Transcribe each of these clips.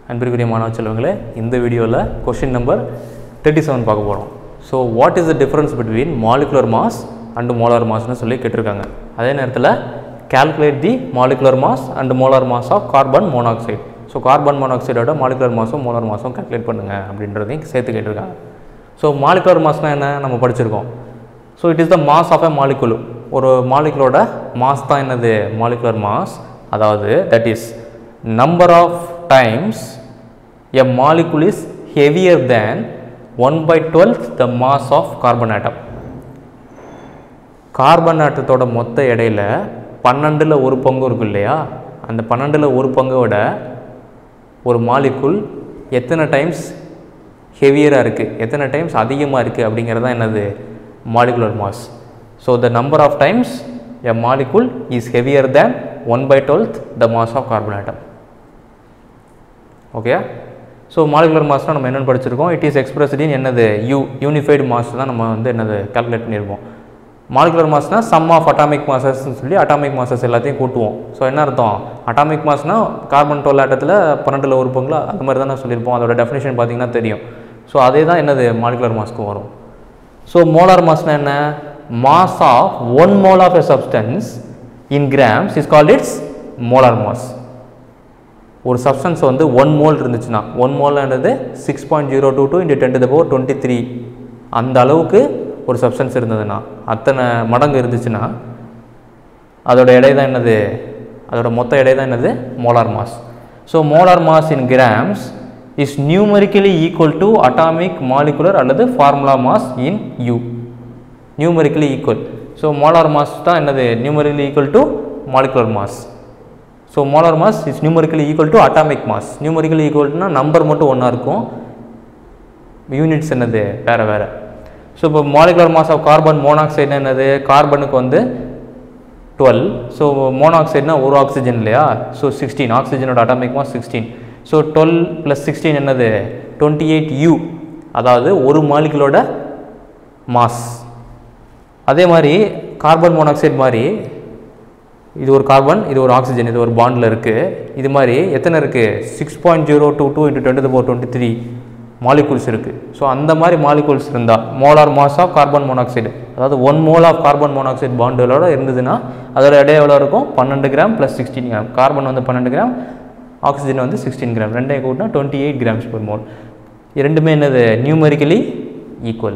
அன்பிற்குரிய மாணவ செல்வங்களே இந்த வீடியோவில் கொஷின் நம்பர் தேர்ட்டி செவன் பார்க்க போகிறோம் so what is the difference between molecular mass and molar மாஸ்னு சொல்லி கேட்டிருக்காங்க அதே நேரத்தில் calculate the molecular mass and molar mass of carbon monoxide so carbon மோனாக்சைடோட மாலிகுலர் மாஸும் மோலார் மாஸும் கால்குலேட் பண்ணுங்கள் அப்படின்றதையும் சேர்த்து கேட்டிருக்காங்க ஸோ மாலிகுலர் மாஸ்னால் என்ன நம்ம படிச்சிருக்கோம் so it is the mass of a molecule ஒரு மாலிகுலோட மாஸ் தான் என்னது மாலிகுலர் மாஸ் அதாவது that is number of times a molecule is heavier than one by twelfth the mass of carbon atom carbon ஆட்டத்தோட மொத்த எடையில் பன்னெண்டில் ஒரு பங்கு இருக்கும் இல்லையா அந்த பன்னெண்டில் ஒரு பங்கோட ஒரு மாலிகுல் எத்தனை டைம்ஸ் ஹெவியராக இருக்குது எத்தனை டைம்ஸ் அதிகமாக இருக்குது அப்படிங்கிறது தான் என்னது molecular mass so the number of times a molecule is heavier than one by twelfth the mass of carbon atom okay so molecular மாஸ்னால் நம்ம என்னென்னு படிச்சிருக்கோம் இட் இஸ் எக்ஸ்பிரஸ்ட் இன் என்னது யூ யூனிஃபைடு மாஸ் தான் நம்ம வந்து என்னது கால்குலேட் பண்ணியிருக்கோம் மாலிகுலர் மாஸ்னால் சம் ஆஃப் அட்டாமிக் மாசஸ்ன்னு சொல்லி அட்டாமிக் மாசஸ் எல்லாத்தையும் கூட்டுவோம் ஸோ என்ன அர்த்தம் அட்டாமிக் மாஸ்னால் கார்பன் டுவெல் ஆட்டத்தில் பன்னெண்டில் ஒரு பங்குல அந்த மாதிரி தான் சொல்லியிருப்போம் அதோட டெஃபினேஷன் பார்த்தீங்கன்னா தெரியும் ஸோ அதே தான் என்னது மாலிகுலர் மாஸ்க்கும் வரும் ஸோ மோலார் மாஸ்னால் என்ன mass of one mole of a substance in grams is called it's molar mass ஒரு சப்ஸ்டன்ஸ் வந்து ஒன் மோல் இருந்துச்சுன்னா ஒன் மோல்ன்றது six point zero two two into ten to power twenty three அந்த அளவுக்கு ஒரு substance இருந்ததுன்னா அத்தனை மடங்கு இருந்துச்சுன்னா அதோட எடை தான் என்னது அதோட மொத்த எடை தான் என்னது molar mass so molar mass in grams is numerically equal to atomic molecular அல்லது formula mass in u numerically equal so molar mass தான் என்னது numerically equal to molecular mass so molar mass is numerically equal to atomic mass numerically ஈக்குவல்னா number மட்டும் ஒன்றா இருக்கும் units என்னது வேறு வேறு ஸோ இப்போ molecular mass of carbon monoxide என்னது கார்பனுக்கு வந்து டுவெல் ஸோ மோனாக்சைடுனா ஒரு ஆக்சிஜன் இல்லையா ஸோ சிக்ஸ்டீன் ஆக்சிஜனோட atomic mass sixteen so twelve plus sixteen என்னது டுவெண்ட்டி எயிட் யூ அதாவது ஒரு மாலிகுலோட மாஸ் அதே மாதிரி கார்பன் மோனாக்சைடு மாதிரி இது ஒரு கார்பன் இது ஒரு ஆக்சிஜன் இது ஒரு பாண்டில் இருக்குது இது மாதிரி எத்தனை இருக்குது six point zero two two into twenty four twenty three molecules இருக்குது ஸோ அந்த மாதிரி மாலிகூல்ஸ் இருந்தால் molar mass of carbon monoxide அதாவது one mole of carbon monoxide பாண்டுகளோட இருந்ததுன்னா அதோட எடை எவ்வளோ இருக்கும் பன்னெண்டு gram plus sixteen gram carbon வந்து பன்னெண்டு கிராம் ஆக்சிஜன் வந்து சிக்ஸ்டீன் கிராம் ரெண்டையும் கூட்டினா twenty eight grams per mole ரெண்டுமே என்னது numerically equal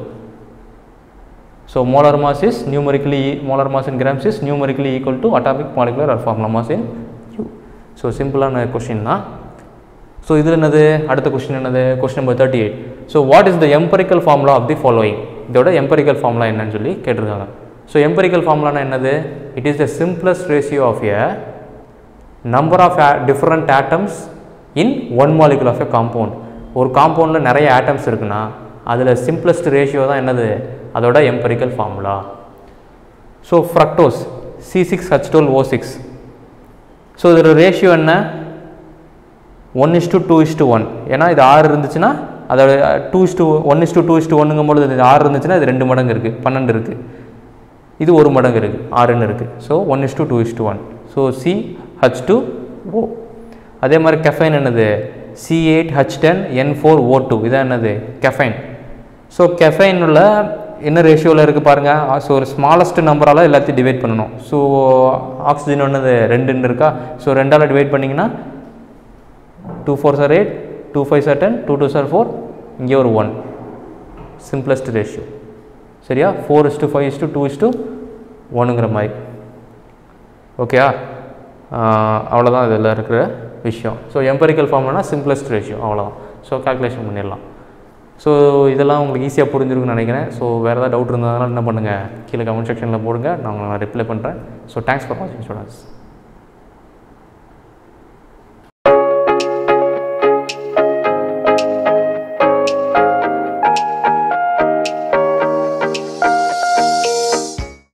so molar mass is numerically molar mass in grams is numerically equal to atomic molecular or formula mass in u so சிம்பிளான question தான் so இதில் என்னது அடுத்த question என்னது question number thirty eight so what is the empirical formula of the following இதோட empirical formula என்னன்னு சொல்லி கேட்டிருக்காங்க ஸோ எம்பரிக்கல் ஃபார்முலானா என்னது it is the simplest ratio of a number of different atoms in one molecule of a compound ஒரு காம்பவுண்டில் நிறைய atoms இருக்குன்னா அதில் சிம்பிளஸ்ட் ரேஷியோ தான் என்னது அதோட empirical formula so fructose C six H twelve O six so இதோட ratio என்ன one is to two is to one ஏன்னா இது ஆறு இருந்துச்சுன்னா அதோட two is to one is to two is to ஒன்றுங்கும் பொழுது இது ஆறு இருந்துச்சுன்னா இது ரெண்டு மடங்கு இருக்குது பன்னெண்டு இருக்குது இது ஒரு மடங்கு இருக்குது ஆறுன்னு இருக்குது so one is to two is to one so C H two O அதே மாதிரி கெஃபைன் என்னது C eight H ten N four O two இதான் என்னது கெஃபைன் ஸோ கெஃபைனில் என்ன ரேஷியோவில் இருக்குது பாருங்கள் ஸோ ஒரு ஸ்மாலஸ்ட் நம்பரால் எல்லாத்தையும் டிவைட் பண்ணணும் ஸோ ஆக்சிஜன் ஒன்றது ரெண்டுன்னு இருக்கா ஸோ ரெண்டால் டிவைட் பண்ணிங்கன்னா two four sir eight two five sir ten two two sir four இங்கே ஒரு ஒன் சிம்பிளஸ்ட் ரேஷியோ சரியா four is to five is to two is to ஒன்னுங்கிற மாதிரி ஓகேயா அவ்வளோதான் இதில் இருக்கிற விஷயம் ஸோ எம்பரிக்கல் ஃபார்ம்னா சிம்பிளஸ்ட் ரேஷியோ அவ்வளோதான் ஸோ கால்குலேஷன் பண்ணிடலாம் ஸோ இதெல்லாம் உங்களுக்கு ஈஸியாக புரிஞ்சிருக்குன்னு நினைக்கிறேன் ஸோ வேறு ஏதாவது டவுட் இருந்ததுனால என்ன பண்ணுங்கள் கீழே கமெண்ட் செக்ஷனில் போடுங்க நான் ரிப்ளை பண்ணுறேன் ஸோ தேங்க்ஸ் ஃபார் வாட்சிங் ஸ்டூடெண்ட்ஸ்